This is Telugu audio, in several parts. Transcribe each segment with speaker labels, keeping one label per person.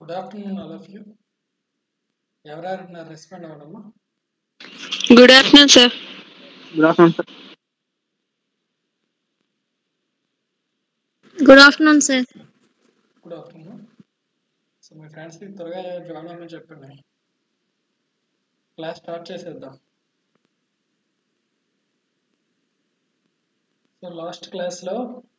Speaker 1: Good afternoon all of you ఎవరెవరు ఉన్నారు రెస్పాండ్ అవ్వడమ్మా
Speaker 2: good afternoon sir
Speaker 3: good afternoon sir
Speaker 2: good afternoon sir
Speaker 1: good afternoon so మీ ఫ్రెండ్స్కి త్వరగా జాయిన్ అవ్వమని చెప్పండి క్లాస్ స్టార్ట్ చేసేద్దాం సో లాస్ట్ క్లాస్లో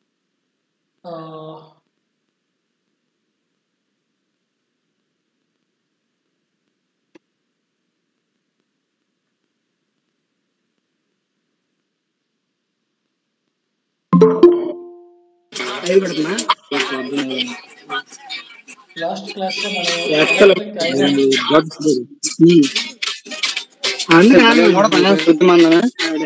Speaker 3: అవి పెడుతున్నా
Speaker 1: లాస్ట్ క్లాస్లో
Speaker 3: యాక్చువల్
Speaker 1: మనం
Speaker 3: శుద్ధమన్నా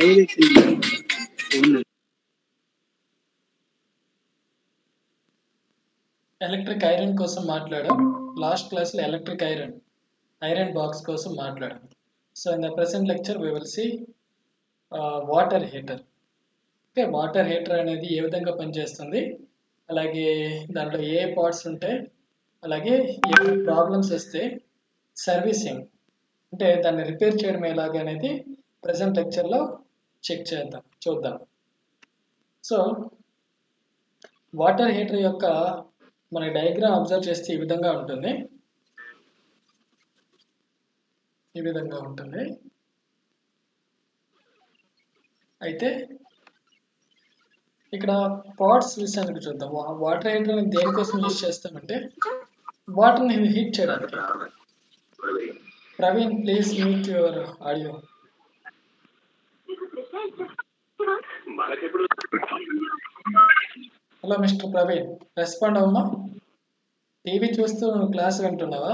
Speaker 1: ఎలక్ట్రిక్ ఐరన్ కోసం మాట్లాడాం లాస్ట్ క్లాస్లో ఎలక్ట్రిక్ ఐరన్ ఐరన్ బాక్స్ కోసం మాట్లాడాం so in the present lecture we will see water heater okay water heater అనేది ఏ విధంగా పనిచేస్తుంది అలాగే దాంట్లో ఏ పార్ట్స్ ఉంటాయి అలాగే ఏ ప్రాబ్లమ్స్ వస్తే సర్వీసింగ్ అంటే దాన్ని రిపేర్ చేయడం ఎలాగ అనేది ప్రజెంట్ లెక్చర్లో చెక్ చేద్దాం చూద్దాం సో వాటర్ హీటర్ యొక్క మన డయాగ్రామ్ అబ్జర్వ్ చేస్తే ఈ విధంగా ఉంటుంది ఈ విధంగా ఉంటుంది అయితే ఇక్కడ పాట్స్ విషయానికి చూద్దాం వాటర్ హీటర్ అనేది దేనికోసం యూజ్ చేస్తామంటే వాటర్ని హీట్ చేయడానికి Praveen please mute your audio hello mister Praveen respond అవ్వమా టీవీ చూస్తూ నువ్వు క్లాస్ వింటున్నావా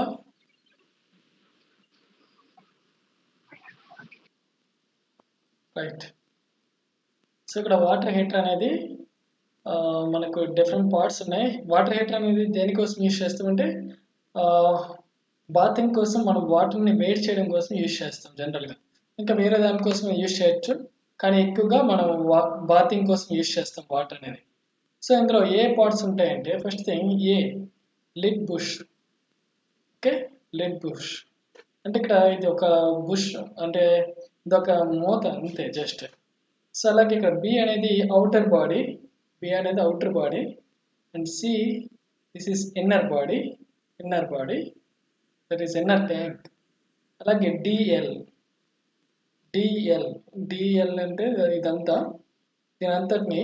Speaker 1: రైట్ సో ఇక్కడ వాటర్ హీటర్ అనేది ఆ, మనకు డిఫరెంట్ పార్ట్స్ ఉన్నాయి వాటర్ హీటర్ అనేది దేనికోసం యూజ్ చేస్తామంటే బాతింగ్ కోసం మనం వాటర్ని వేడి చేయడం కోసం యూజ్ చేస్తాం జనరల్గా ఇంకా వేరే దానికోసం యూజ్ చేయొచ్చు కానీ ఎక్కువగా మనం వా బాతింగ్ కోసం యూజ్ చేస్తాం వాటర్ అనేది సో ఇందులో ఏ పార్ట్స్ ఉంటాయంటే first thing A lid bush okay lid bush అంటే ఇక్కడ ఇది ఒక బుష్ అంటే ఇది ఒక మూత అంతే జస్ట్ సో అలాగే ఇక్కడ బి అనేది అవుటర్ బాడీ బి అనేది outer body and C this is inner body inner body that is inner tank అలాగే డిఎల్ డిఎల్ డిఎల్ అంటే ఇదంతా దీని అంతటిని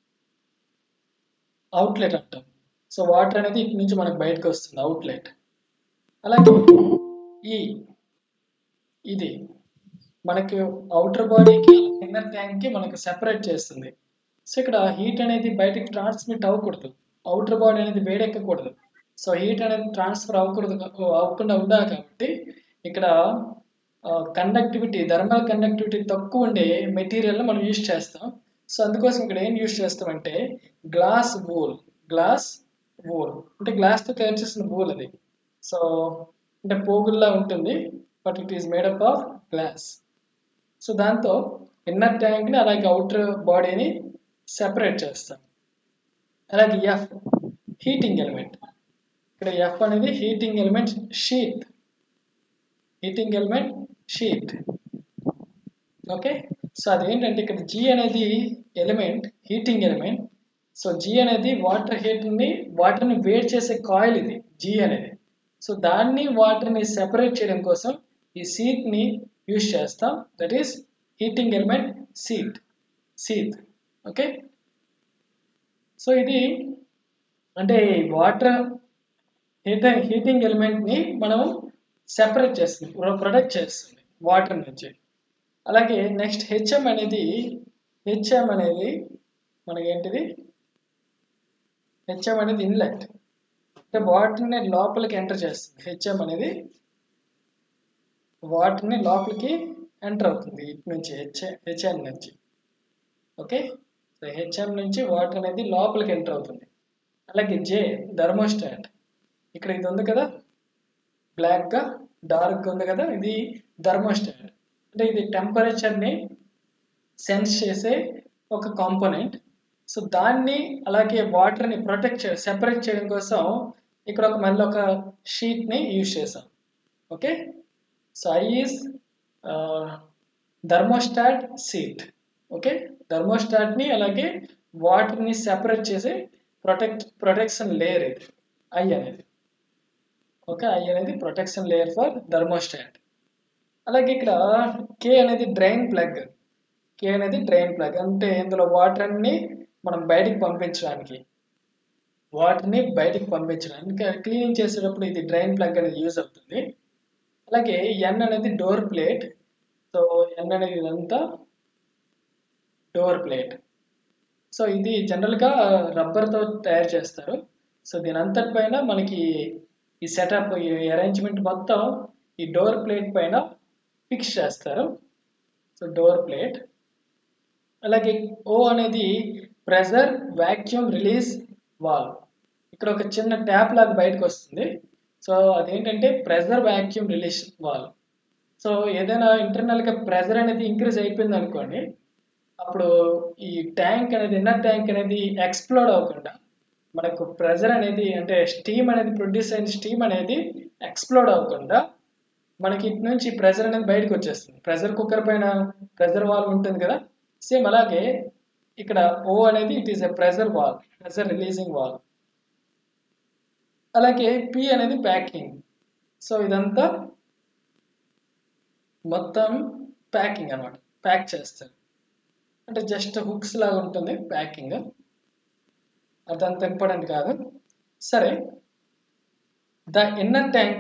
Speaker 1: అవుట్లెట్ అంటాం సో వాటర్ అనేది ఇటు నుంచి మనకు బయటకు వస్తుంది అవుట్లెట్ అలాగే ఈ ఇది మనకి అవుటర్ బాడీకి ఇన్నర్ ట్యాంక్కి మనకు సెపరేట్ చేస్తుంది సో ఇక్కడ హీట్ అనేది బయటకి ట్రాన్స్మిట్ అవ్వకూడదు అవుటర్ బాడీ అనేది వేడెక్కకూడదు సో హీట్ అనేది ట్రాన్స్ఫర్ అవ్వకూడదు అవ్వకుండా ఉండాలి కాబట్టి ఇక్కడ కండక్టివిటీ థర్మల్ కండక్టివిటీ తక్కువ ఉండే మెటీరియల్ మనం యూజ్ చేస్తాం సో అందుకోసం ఇక్కడ ఏం యూజ్ చేస్తామంటే గ్లాస్ వూల్ గ్లాస్ వూల్ అంటే గ్లాస్తో తయారు చేసిన వూల్ అది సో అంటే పోగుల్లా ఉంటుంది but it is made up of glass so దాంతో ఇన్నర్ ట్యాంక్ని అలాగే అవుటర్ బాడీని సెపరేట్ చేస్తాం అలాగే ఎఫ్ హీటింగ్ ఎలిమెంట్ ఇక్కడ ఎఫ్ అనేది heating element sheet heating element sheet okay so అదేంటంటే ఇక్కడ జీ అనేది element heating element so G అనేది వాటర్ హీట్ని వాటర్ని వేడి చేసే కాయిల్ ఇది జీ అనేది సో దాన్ని వాటర్ని సెపరేట్ చేయడం కోసం ఈ సీట్ని యూజ్ చేస్తాం that is heating element sheet sheet okay so ఇది అంటే వాటర్ హీటర్ హీటింగ్ ఎలిమెంట్ని మనం సెపరేట్ చేస్తుంది ప్రొడక్ట్ చేస్తుంది వాటర్ నుంచి అలాగే నెక్స్ట్ హెచ్ఎం అనేది హెచ్ఎం అనేది మనకేంటిది హెచ్ఎం అనేది ఇన్లెట్ అంటే వాటర్ని లోపలికి ఎంటర్ చేస్తుంది హెచ్ఎం అనేది వాటర్ని లోపలికి ఎంటర్ అవుతుంది ఇటు నుంచి హెచ్ హెచ్ఎం నుంచి ఓకే సో హెచ్ఎం నుంచి వాటర్ అనేది లోపలికి ఎంటర్ అవుతుంది అలాగే జే థర్మోస్టాట్ ఇక్కడ ఇది ఉంది కదా బ్లాక్గా డార్క్గా ఉంది కదా ఇది థర్మోస్టాట్ అంటే ఇది టెంపరేచర్ని సెన్స్ చేసే ఒక కాంపోనెంట్ సో దాన్ని అలాగే వాటర్ని ప్రొటెక్ట్ చే సెపరేట్ చేయడం కోసం ఇక్కడ ఒక మళ్ళీ ఒక షీట్ని యూజ్ చేసాం okay so I is thermostat sheet okay థర్మోస్టాట్ని అలాగే వాటర్ని సెపరేట్ చేసి ప్రొటెక్ట్ ప్రొటెక్షన్ లేయర్ ఇది ఐ అనేది ఓకే ఐ అనేది ప్రొటెక్షన్ లేయర్ ఫర్ థర్మోస్టాట్ అలాగే ఇక్కడ కే అనేది డ్రైన్ ప్లగ్ కే అనేది డ్రైన్ ప్లగ్ అంటే ఇందులో వాటర్ అన్ని మనం బయటికి పంపించడానికి వాటర్ని బయటికి పంపించడానికి క్లీనింగ్ చేసేటప్పుడు ఇది డ్రైన్ ప్లగ్ అనేది యూజ్ అవుతుంది అలాగే ఎన్ అనేది డోర్ ప్లేట్ సో ఎన్ అనేది ఇదంతా డోర్ ప్లేట్ సో ఇది జనరల్గా రబ్బర్తో తయారు చేస్తారు సో దీని అంతటిపైన మనకి ఈ సెటప్ ఈ అరేంజ్మెంట్ మొత్తం ఈ డోర్ ప్లేట్ పైన ఫిక్స్ చేస్తారు సో డోర్ ప్లేట్ అలాగే ఓ అనేది ప్రెజర్ వాక్యూమ్ రిలీజ్ వాల్ ఇక్కడ ఒక చిన్న ట్యాప్ లాగా బయటకు వస్తుంది సో అదేంటంటే pressure vacuum release valve so ఏదైనా ఇంటర్నల్గా ప్రెజర్ అనేది ఇంక్రీజ్ అయిపోయింది అనుకోండి అప్పుడు ఈ ట్యాంక్ అనేది ఇన్నర్ ట్యాంక్ అనేది ఎక్స్ప్లోడ్ అవ్వకుండా మనకు ప్రెజర్ అనేది అంటే స్టీమ్ అనేది ప్రొడ్యూస్ అయిన స్టీమ్ అనేది ఎక్స్ప్లోడ్ అవ్వకుండా మనకి ఇటు నుంచి ప్రెజర్ అనేది బయటకు వచ్చేస్తుంది ప్రెజర్ కుక్కర్ పైన ప్రెజర్ వాల్ ఉంటుంది కదా సేమ్ అలాగే ఇక్కడ ఓ అనేది it is a pressure valve pressure releasing valve అలాగే పి అనేది ప్యాకింగ్ సో ఇదంతా మొత్తం ప్యాకింగ్ అన్నమాట ప్యాక్ చేస్తారు అంటే జస్ట్ హుక్స్ లాగా ఉంటుంది ప్యాకింగ్ అదంత ఇంపార్టెంట్ కాదు సరే the inner tank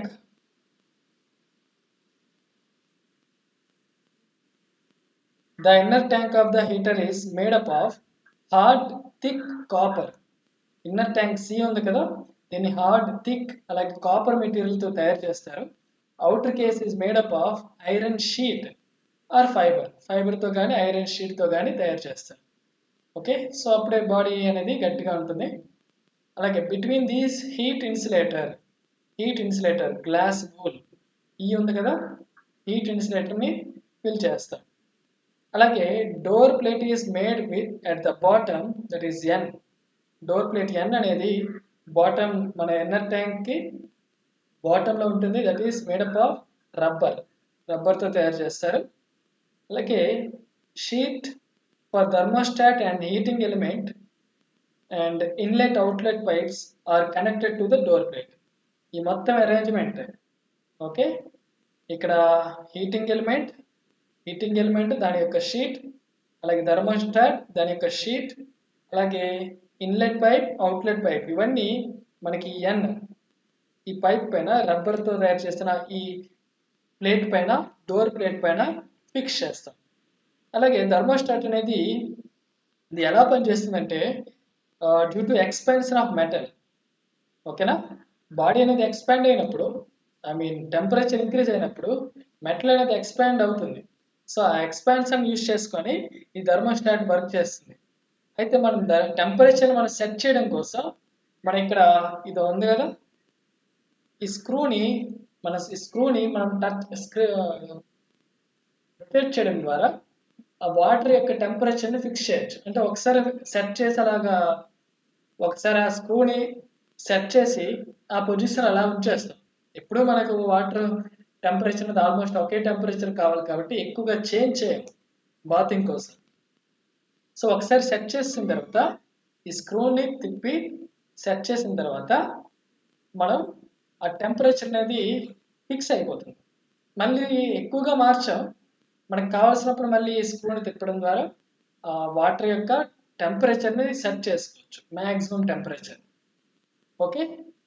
Speaker 1: The inner tank of the heater is made up of hard, thick copper. Inner tank C ఉంది కదా దీన్ని హార్డ్ థిక్ అలాగే కాపర్ మెటీరియల్తో తయారు చేస్తారు outer case is made up of iron sheet or fibre ఫైబర్తో కానీ ఐరన్ షీట్తో కానీ తయారు చేస్తారు ఓకే సో అప్పుడే బాడీ అనేది గట్టిగా ఉంటుంది అలాగే between these heat insulator heat insulator glass wool ఈ ఉంది కదా హీట్ ఇన్సులేటర్ని ఫిల్ చేస్తాం అలాగే door plate is made with at the bottom that is N door plate N అనేది బాటమ్ మన ఎన్నర్ ట్యాంక్కి బాటంలో ఉంటుంది that is made up of rubber రబ్బర్తో తయారు చేస్తారు అలాగే sheet for thermostat and heating element and inlet outlet pipes are connected to the door plate ఈ మొత్తం అరేంజ్మెంట్ ఓకే ఇక్కడ హీటింగ్ ఎలిమెంట్ హీటింగ్ ఎలిమెంట్ దాని యొక్క షీట్ అలాగే థర్మోస్టాట్ దాని యొక్క షీట్ అలాగే ఇన్లెట్ పైప్ అవుట్లెట్ పైప్ ఇవన్నీ మనకి ఎన్ ఈ పైప్ పైన రబ్బర్తో తయారు చేస్తున్న ఈ ప్లేట్ పైన డోర్ ప్లేట్ పైన ఫిక్స్ చేస్తాం అలాగే థర్మోస్టాట్ అనేది ఇది ఎలా పనిచేస్తుందంటే due to expansion of metal ఓకేనా బాడీ అనేది ఎక్స్పాండ్ అయినప్పుడు ఐ మీన్ టెంపరేచర్ ఇంక్రీజ్ అయినప్పుడు మెటల్ అనేది ఎక్స్పాండ్ అవుతుంది సో ఆ ఎక్స్పాన్షన్ యూస్ చేసుకొని ఈ థర్మోస్టాట్ వర్క్ చేస్తుంది అయితే మనం టెంపరేచర్ మనం సెట్ చేయడం కోసం మనం ఇక్కడ ఇది ఉంది కదా ఈ స్క్రూని మన ఈ స్క్రూని మనం టచ్ రొటేట్ చేయడం ద్వారా ఆ వాటర్ యొక్క టెంపరేచర్ని ఫిక్స్ చేయొచ్చు అంటే ఒకసారి సెట్ చేసేలాగా ఒకసారి ఆ స్క్రూని సెట్ చేసి ఆ పొజిషన్ అలా ఉంచేస్తాం ఎప్పుడు మనకు వాటర్ టెంపరేచర్ అనేది ఆల్మోస్ట్ ఒకే టెంపరేచర్ కావాలి కాబట్టి ఎక్కువగా చేంజ్ చేయం బాతింగ్ కోసం సో ఒకసారి సెట్ చేసిన తర్వాత ఈ స్క్రూని తిప్పి సెట్ చేసిన తర్వాత మనం ఆ టెంపరేచర్ అనేది ఫిక్స్ అయిపోతుంది మళ్ళీ ఎక్కువగా మార్చాం మనకు కావాల్సినప్పుడు మళ్ళీ ఈ స్క్రూని తిప్పడం ద్వారా ఆ వాటర్ యొక్క టెంపరేచర్ని సెట్ చేసుకోవచ్చు maximum temperature okay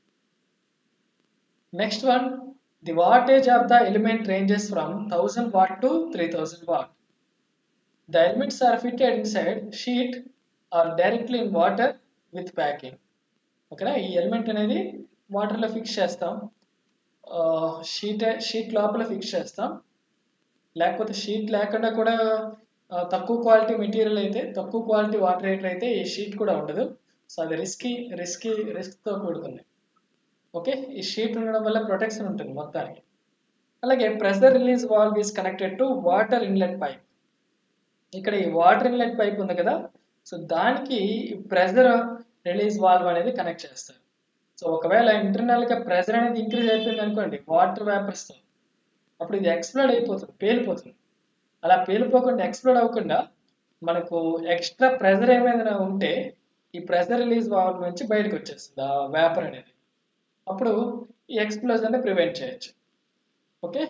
Speaker 1: next one the wattage of the element ranges from thousand watt to three thousand watt The elements are fitted inside sheet or directly in water with packing. ఓకేనా ఈ ఎలిమెంట్ అనేది వాటర్లో ఫిక్స్ చేస్తాం షీట్ షీట్ లోపల ఫిక్స్ చేస్తాం లేకపోతే షీట్ లేకుండా కూడా తక్కువ క్వాలిటీ మెటీరియల్ అయితే తక్కువ క్వాలిటీ వాటర్ హీటర్ అయితే ఈ షీట్ కూడా ఉండదు సో అది రిస్కీ రిస్కీ రిస్క్తో కూడుకుంది ఓకే ఈ షీట్ ఉండడం వల్ల ప్రొటెక్షన్ ఉంటుంది మొత్తానికి అలాగే pressure release valve is connected to water inlet pipe ఇక్కడ ఈ వాటర్ ఇన్లెట్ పైప్ ఉంది కదా సో దానికి ప్రెషర్ రిలీజ్ వాల్వ్ అనేది కనెక్ట్ చేస్తారు సో ఒకవేళ internal గా ప్రెషర్ అనేది ఇంక్రీజ్ అయిపోయింది అనుకోండి వాటర్ వేపర్స్తో అప్పుడు ఇది ఎక్స్ప్లోడ్ అయిపోతుంది పేలిపోతుంది అలా పేలిపోకుండా ఎక్స్ప్లోడ్ అవ్వకుండా మనకు ఎక్స్ట్రా ప్రెషర్ ఏమైనా ఉంటే ఈ ప్రెషర్ రిలీజ్ వాల్వ్ నుంచి బయటకు వచ్చేస్తుంది ఆ వేపర్ అనేది అప్పుడు ఈ ఎక్స్ప్లోజన్ ప్రివెంట్ చేయొచ్చు ఓకే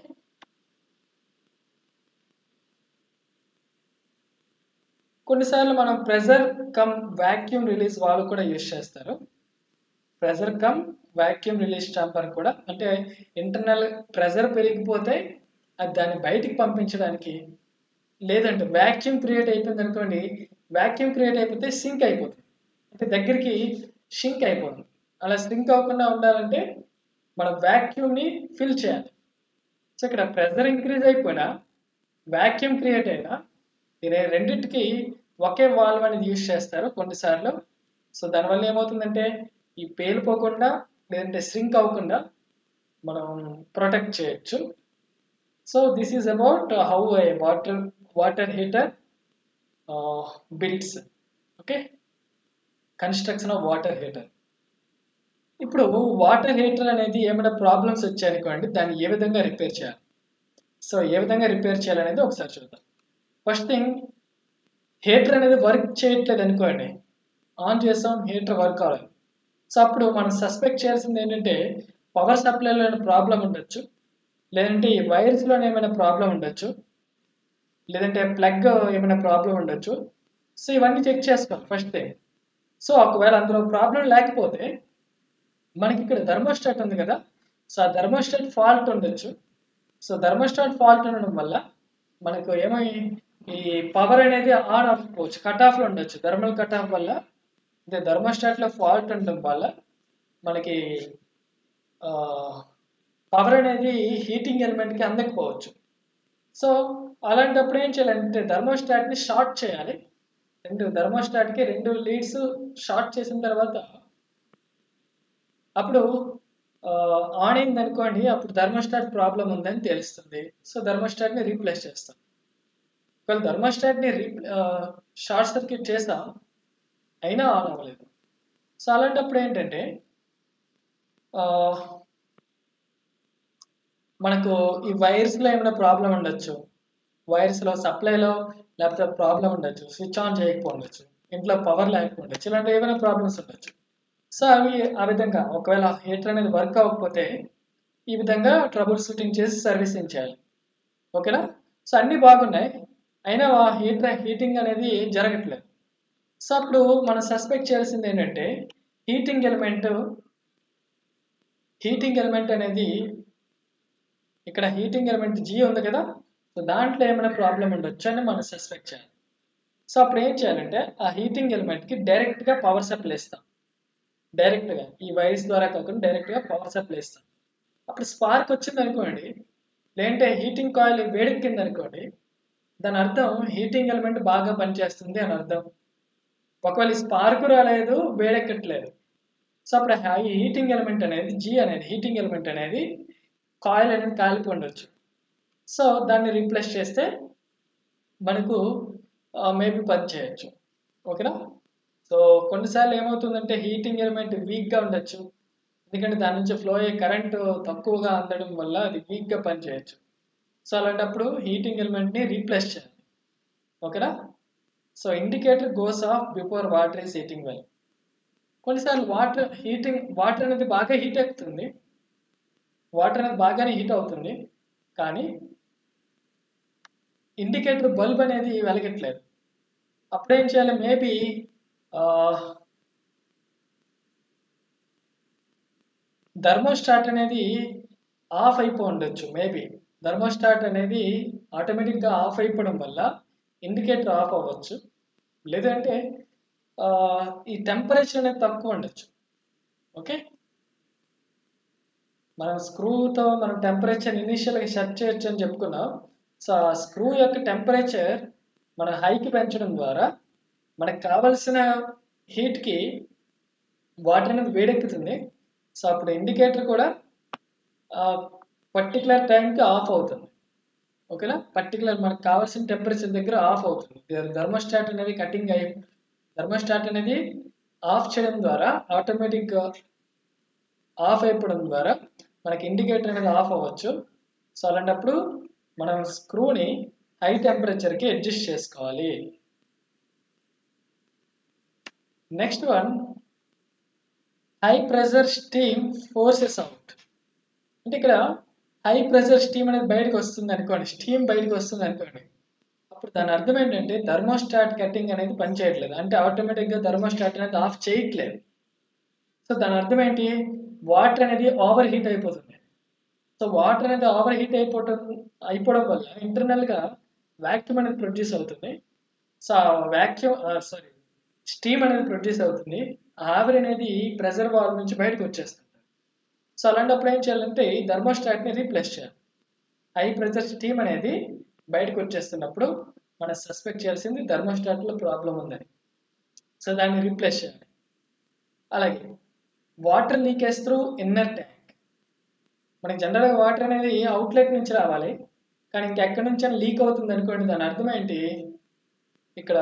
Speaker 1: కొన్నిసార్లు మనం pressure cum vacuum release valve కూడా యూజ్ చేస్తారు pressure cum vacuum release chamber కూడా అంటే ఇంటర్నల్ ప్రెజర్ పెరిగిపోతే అది దాన్ని బయటికి పంపించడానికి లేదంటే వాక్యూమ్ క్రియేట్ అయిపోయింది అనుకోండి వాక్యూమ్ క్రియేట్ అయిపోతే సింక్ అయిపోతుంది అంటే దగ్గరికి షింక్ అయిపోతుంది అలా సింక్ అవ్వకుండా ఉండాలంటే మనం వాక్యూమ్ని ఫిల్ చేయాలి సో ఇక్కడ ప్రెషర్ ఇంక్రీజ్ అయిపోయినా వాక్యూమ్ క్రియేట్ అయినా ఈ రె- రెండిటికి ఒకే వాల్వ్ అనేది యూజ్ చేస్తారు కొన్నిసార్లు సో దానివల్ల ఏమవుతుందంటే ఈ పేలిపోకుండా లేదంటే సింక్ అవ్వకుండా మనం ప్రొటెక్ట్ చేయొచ్చు so this is about how a water water heater builds okay construction of water heater ఇప్పుడు వాటర్ హీటర్ అనేది ఏమైనా ప్రాబ్లమ్స్ వచ్చాయనుకోండి దాన్ని ఏ విధంగా రిపేర్ చేయాలి సో ఏ విధంగా రిపేర్ చేయాలనేది ఒకసారి చూద్దాం ఫస్ట్ థింగ్ హీటర్ అనేది వర్క్ చేయట్లేదు అనుకోండి ఆన్ చేస్తాం హీటర్ వర్క్ అవ్వాలి సో అప్పుడు మనం సస్పెక్ట్ చేయాల్సింది ఏంటంటే పవర్ సప్లైలో ప్రాబ్లం ఉండొచ్చు లేదంటే ఈ వైర్స్లో ఏమైనా ప్రాబ్లం ఉండొచ్చు లేదంటే ప్లగ్ ఏమైనా ప్రాబ్లం ఉండొచ్చు సో ఇవన్నీ చెక్ చేసుకోవాలి ఫస్ట్ థింగ్ సో ఒకవేళ అందులో ప్రాబ్లం లేకపోతే మనకి ఇక్కడ థర్మోస్టాట్ ఉంది కదా సో ఆ థర్మోస్టాట్ ఫాల్ట్ ఉండొచ్చు సో థర్మోస్టాట్ ఫాల్ట్ ఉండడం వల్ల మనకు ఏమై ఈ పవర్ అనేది ఆన్ ఆఫ్ పోవచ్చు కట్ ఆఫ్లో ఉండొచ్చు థర్మల్ కట్ ఆఫ్ వల్ల అంటే థర్మోస్టాట్లో ఫాల్ట్ ఉండడం వల్ల మనకి పవర్ అనేది హీటింగ్ ఎలిమెంట్కి అందకపోవచ్చు సో అలాంటప్పుడు ఏం చేయాలంటే థర్మోస్టాట్ని షార్ట్ చేయాలి రెండు థర్మోస్టాట్కి రెండు లీడ్స్ షార్ట్ చేసిన తర్వాత అప్పుడు ఆన్ అయింది అనుకోండి అప్పుడు థర్మోస్టాట్ ప్రాబ్లం ఉందని తెలుస్తుంది సో థర్మోస్టాట్ని రీప్లేస్ చేస్తాం ఒకవేళ థర్మోస్టాట్ని రీ షార్ట్ సర్క్యూట్ చేసాం అయినా ఆన్ అవ్వలేదు సో అలాంటప్పుడు ఏంటంటే ఆ, మనకు ఈ వైర్స్లో ఏమైనా ప్రాబ్లం ఉండొచ్చు వైర్స్లో సప్లైలో లేకపోతే ప్రాబ్లం ఉండొచ్చు స్విచ్ ఆన్ చేయకపోవచ్చు ఇంట్లో పవర్ లేకపోవచ్చు ఇలాంటి ఏమైనా ప్రాబ్లమ్స్ ఉండొచ్చు సో అవి ఆ విధంగా ఒకవేళ హీటర్ అనేది వర్క్ అవ్వకపోతే ఈ విధంగా ట్రబుల్ షూటింగ్ చేసి సర్వీసింగ్ చేయాలి ఓకేనా సో అన్నీ బాగున్నాయి అయినా ఆ హీటర్ హీటింగ్ అనేది జరగట్లేదు సో అప్పుడు మనం సస్పెక్ట్ చేయాల్సింది ఏంటంటే హీటింగ్ ఎలిమెంట్ హీటింగ్ ఎలిమెంట్ అనేది ఇక్కడ హీటింగ్ ఎలిమెంట్ జీ ఉంది కదా సో దాంట్లో ఏమైనా ప్రాబ్లం ఉండొచ్చు అని మనం సస్పెక్ట్ చేయాలి సో అప్పుడు ఏం చేయాలంటే ఆ హీటింగ్ ఎలిమెంట్కి డైరెక్ట్గా పవర్ సప్లై ఇస్తాం డైరెక్ట్గా ఈ వైర్స్ ద్వారా కాకుండా డైరెక్ట్గా పవర్ సప్లై ఇస్తాం అప్పుడు స్పార్క్ వచ్చింది అనుకోండి లేదంటే హీటింగ్ కాయిల్ వేడెక్కింది అనుకోండి దాని అర్థం హీటింగ్ ఎలిమెంట్ బాగా పనిచేస్తుంది అని అర్థం ఒకవేళ స్పార్క్ రాలేదు వేడెక్కట్లేదు సో అప్పుడు ఆ- ఈ హీటింగ్ ఎలిమెంట్ అనేది జీ అనేది హీటింగ్ ఎలిమెంట్ అనేది కాయిల్ అనేది కాలిపోయి ఉండొచ్చు సో దాన్ని రీప్లేస్ చేస్తే మనకు మేబీ పని చేయొచ్చు ఓకేనా సో కొన్నిసార్లు ఏమవుతుందంటే హీటింగ్ ఎలిమెంట్ వీక్గా ఉండొచ్చు ఎందుకంటే దాని నుంచి ఫ్లో అయ్యే కరెంట్ తక్కువగా అందడం వల్ల అది వీక్గా పని చేయొచ్చు సో అలాంటప్పుడు హీటింగ్ ఎలిమెంట్ని రీప్లేస్ చేయాలి ఓకేనా so indicator goes off before water is heating well కొన్నిసార్లు వాటర్ హీటింగ్ వాటర్ అనేది బాగా హీట్ ఎక్కుతుంది వాటర్ అనేది బాగానే హీట్ అవుతుంది కానీ ఇండికేటర్ బల్బ్ అనేది వెలగట్లేదు అప్పుడేం చేయాలి మేబీ థర్మోస్టాట్ అనేది ఆఫ్ అయిపో ఉండొచ్చు మేబీ థర్మోస్టాట్ అనేది ఆటోమేటిక్గా ఆఫ్ అయిపోవడం వల్ల ఇండికేటర్ ఆఫ్ అవ్వచ్చు లేదంటే ఆ, ఈ టెంపరేచర్ అనేది తక్కువ ఉండొచ్చు ఓకే మనం స్క్రూతో మనం టెంపరేచర్ ఇనీషియల్గా సెట్ చేయొచ్చు అని చెప్పుకున్నాం సో ఆ స్క్రూ యొక్క టెంపరేచర్ మన హైకి పెంచడం ద్వారా మనకు కావలసిన హీట్కి వాటర్ అనేది వేడెక్కుతుంది సో అప్పుడు ఇండికేటర్ కూడా పర్టికులర్ టైంకి ఆఫ్ అవుతుంది ఓకేనా పర్టికులర్ మనకు కావాల్సిన టెంపరేచర్ దగ్గర ఆఫ్ అవుతుంది థర్మోస్టాట్ అనేది కటింగ్ అయ్యి థర్మోస్టాట్ అనేది ఆఫ్ చేయడం ద్వారా ఆటోమేటిక్గా ఆఫ్ అయిపోవడం ద్వారా మనకి ఇండికేటర్ అనేది ఆఫ్ అవ్వచ్చు సో అలాంటప్పుడు మనం స్క్రూని హై టెంపరేచర్కి అడ్జస్ట్ చేసుకోవాలి next one high pressure steam forces out అంటే ఇక్కడ హై ప్రెషర్ స్టీమ్ అనేది బయటకు వస్తుంది అనుకోండి స్టీమ్ బయటకు వస్తుంది అనుకోండి అప్పుడు దాని అర్థం ఏంటంటే థర్మోస్టాట్ కట్టింగ్ అనేది పనిచేయట్లేదు అంటే ఆటోమేటిక్గా థర్మోస్టాట్ అనేది ఆఫ్ చేయట్లేదు సో దాని అర్థం ఏంటి వాటర్ అనేది ఓవర్ హీట్ అయిపోతుంది సో వాటర్ అనేది ఓవర్ హీట్ అయిపోవటం అయిపోవడం వల్ల ఇంటర్నల్గా వ్యాక్యూమ్ అనేది ప్రొడ్యూస్ అవుతుంది సో ఆ వ్యాక్యూమ్ సారీ స్టీమ్ అనేది ప్రొడ్యూస్ అవుతుంది ఆ ఆవిరి అనేది ప్రెషర్ వాల్ నుంచి బయటకు వచ్చేస్తుంది సో అలాంటప్పుడు ఏం చేయాలంటే ఈ థర్మోస్టాట్ని రీప్లేస్ చేయాలి హై ప్రెషర్ స్టీమ్ అనేది బయటకు వచ్చేస్తున్నప్పుడు మనం సస్పెక్ట్ చేయాల్సింది థర్మోస్టాట్లో ప్రాబ్లం ఉందని సో దాన్ని రీప్లేస్ చేయాలి అలాగే water leakage through inner tank మనకి జనరల్గా వాటర్ అనేది అవుట్లెట్ నుంచి రావాలి కానీ ఇంకెక్కడి నుంచి లీక్ అవుతుంది అనుకోండి దాని అర్థం ఏంటి ఇక్కడ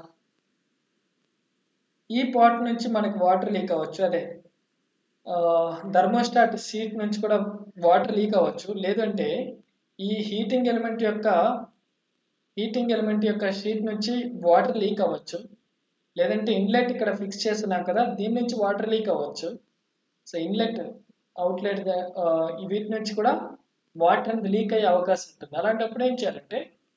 Speaker 1: ఈ పాట్ నుంచి మనకి వాటర్ లీక్ అవ్వచ్చు అదే థర్మోస్టాట్ సీట్ నుంచి కూడా వాటర్ లీక్ అవ్వచ్చు లేదంటే ఈ హీటింగ్ ఎలిమెంట్ యొక్క హీటింగ్ ఎలిమెంట్ యొక్క షీట్ నుంచి వాటర్ లీక్ అవ్వచ్చు లేదంటే ఇన్లెట్ ఇక్కడ ఫిక్స్ చేస్తున్నాం కదా దీని నుంచి వాటర్ లీక్ అవ్వచ్చు సో ఇన్లెట్ అవుట్లెట్ వీటి నుంచి కూడా వాటర్ అనేది లీక్ అయ్యే అవకాశం ఉంటుంది అలాంటప్పుడు ఏం చేయాలంటే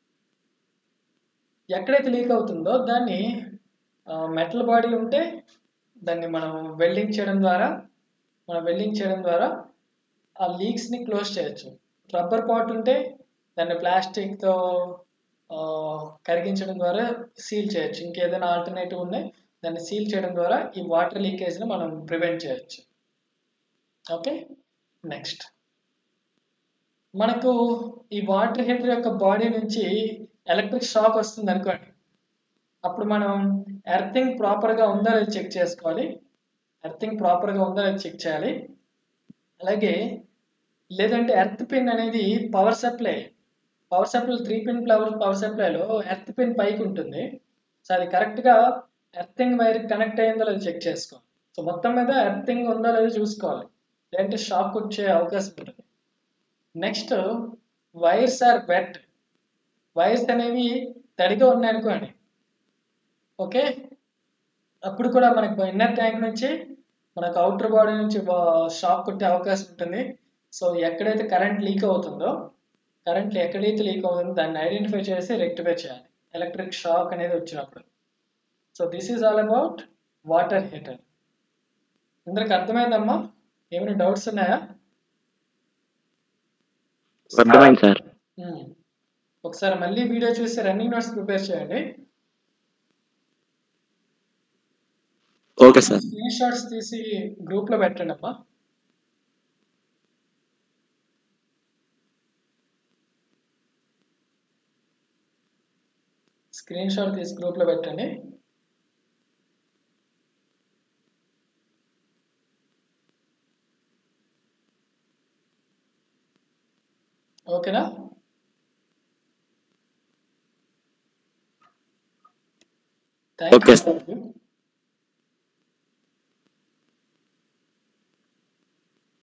Speaker 1: ఎక్కడైతే లీక్ అవుతుందో దాన్ని మెటల్ బాడీ ఉంటే దాన్ని మనం వెల్డింగ్ చేయడం ద్వారా మనం వెల్డింగ్ చేయడం ద్వారా ఆ లీక్స్ని క్లోజ్ చేయొచ్చు రబ్బర్ పాట్ ఉంటే దాన్ని ప్లాస్టిక్తో కరిగించడం ద్వారా సీల్ చేయొచ్చు ఇంకేదైనా ఆల్టర్నేటివ్ ఉన్నాయి దాన్ని సీల్ చేయడం ద్వారా ఈ వాటర్ లీకేజ్ని మనం ప్రివెంట్ చేయొచ్చు ఓకే నెక్స్ట్ మనకు ఈ వాటర్ హీటర్ యొక్క బాడీ నుంచి ఎలక్ట్రిక్ షాక్ వస్తుంది అనుకోండి అప్పుడు మనం ఎర్తింగ్ ప్రాపర్గా ఉందా లేదా చెక్ చేసుకోవాలి ఎర్తింగ్ ప్రాపర్గా ఉందా లేదా చెక్ చేయాలి అలాగే లేదంటే ఎర్త్ పిన్ అనేది power supply power supply three pin power power సప్లైలో ఎర్త్ పిన్ పైకి ఉంటుంది సో అది కరెక్ట్గా ఎర్తింగ్ వైర్ కనెక్ట్ అయ్యిందో లేదో చెక్ చేసుకోవాలి సో మొత్తం మీద ఎర్తింగ్ ఉందో లేదో చూసుకోవాలి లేదంటే షాక్ వచ్చే అవకాశం ఉంటుంది next wires are wet wires అనేవి తడిగా ఉన్నాయనుకోండి ఓకే అప్పుడు కూడా మనకు ఇన్నర్ ట్యాంక్ నుంచి మనకు అవుటర్ బాడీ నుంచి షాక్ కొట్టే అవకాశం ఉంటుంది సో ఎక్కడైతే కరెంట్ లీక్ అవుతుందో కరెంట్ ఎక్కడైతే లీక్ అవుతుందో దాన్ని ఐడెంటిఫై చేసి రెక్టిఫై చేయాలి ఎలక్ట్రిక్ షాక్ అనేది వచ్చినప్పుడు so this is all about water heater అందరికి అర్థమైందమ్మా ఏమైనా డౌట్స్ ఉన్నాయా
Speaker 3: అర్థమైంది సార్
Speaker 1: మ్మ్. ఒకసారి మళ్ళీ వీడియో చూసి రన్నింగ్ నోట్స్ ప్రిపేర్ చేయండి
Speaker 3: ఓకే సార్
Speaker 1: స్క్రీన్ షాట్స్ తీసి గ్రూప్ లో పెట్టండి అమ్మా స్క్రీన్ షాట్ తీసి గ్రూప్ లో పెట్టండి ఓకేనా థ్యాంక్
Speaker 3: Okay,
Speaker 1: యూ